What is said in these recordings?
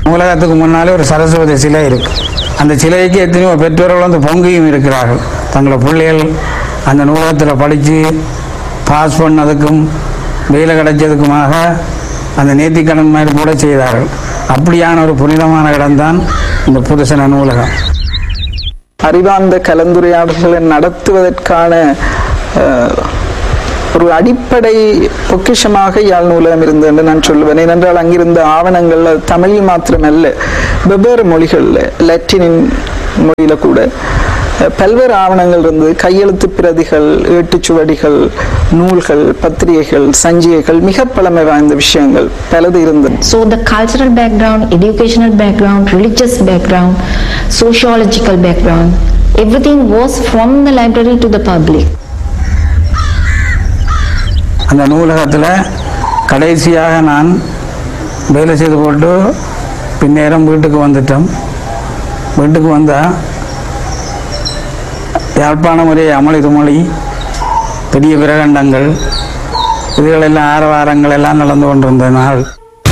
நூலகத்துக்கு முன்னாலே ஒரு சரஸ்வதி சிலை இருக்கு அந்த சிலைக்கு எத்தனையோ பெற்றோர்கள் வந்து பொங்கியும் இருக்கிறார்கள் தங்களை பிள்ளைகள் அந்த நூலகத்தில் படித்து பாஸ் பண்ணதுக்கும் வேலை கிடைச்சதுக்குமாக அந்த நேர்த்திக்கடன் மாதிரி கூட செய்தார்கள் அப்படியான ஒரு புனிதமான இடம்தான் இந்த புதுசன நூலகம் அறிவார்ந்த கலந்துரையாடல்களை நடத்துவதற்கான அஹ், ஒரு அடிப்படை பொக்கிஷமாக யாழ் நூலகம் இருந்தது என்று நான் சொல்லுவேன் ஏனென்றால் அங்கிருந்த ஆவணங்கள் அது தமிழில் மாத்திரமல்ல வெவ்வேறு மொழிகளில் லட்டினின் மொழியில கூட அஹ், பல்வேறு ஆவணங்கள் இருந்தது கையெழுத்து பிரதிகள் ஏட்டுச்சுவடிகள் நூல்கள் பத்திரிகைகள் சஞ்சிகைகள் மிக பழமை வாய்ந்த விஷயங்கள் பலது இருந்தது So the cultural background, educational background, religious background, sociological background, everything was from the library to the public. அந்த நூலகத்தில் கடைசியாக நான் வேலை செய்து போட்டு பின்னேரம் வீட்டுக்கு வந்துட்டோம் வீட்டுக்கு வந்தால் யாழ்ப்பாண முறை அமளி துமளி பெரிய பிரகண்டங்கள் இதுகளெல்லாம் ஆரவாரங்கள் எல்லாம் நடந்து கொண்டிருந்த நாள்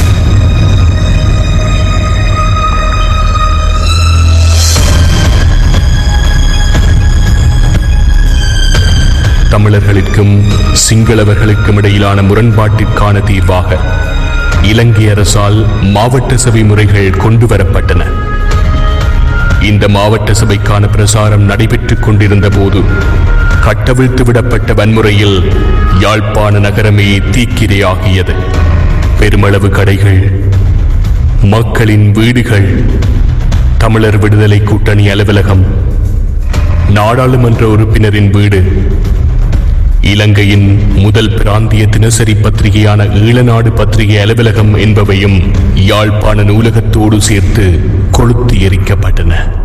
தமிழர்களுக்கும் சிங்களவர்களுக்கும் இடையிலான முரண்பாட்டிற்கான தீர்வாக இலங்கை அரசால் மாவட்ட சபை முறைகள் கொண்டு வரப்பட்டன இந்த மாவட்ட சபைக்கான பிரசாரம் நடைபெற்றுக் கொண்டிருந்த போது கட்டவிழ்த்து விடப்பட்ட வன்முறையில் யாழ்ப்பாண நகரமே தீக்கிரையாகியது பெருமளவு கடைகள் மக்களின் வீடுகள் தமிழர் விடுதலை கூட்டணி அலுவலகம் நாடாளுமன்ற உறுப்பினரின் வீடு இலங்கையின் முதல் பிராந்திய தினசரி பத்திரிகையான ஈழநாடு பத்திரிகை அலுவலகம் என்பவையும் யாழ்ப்பாண நூலகத்தோடு சேர்த்து கொளுத்தி எரிக்கப்பட்டன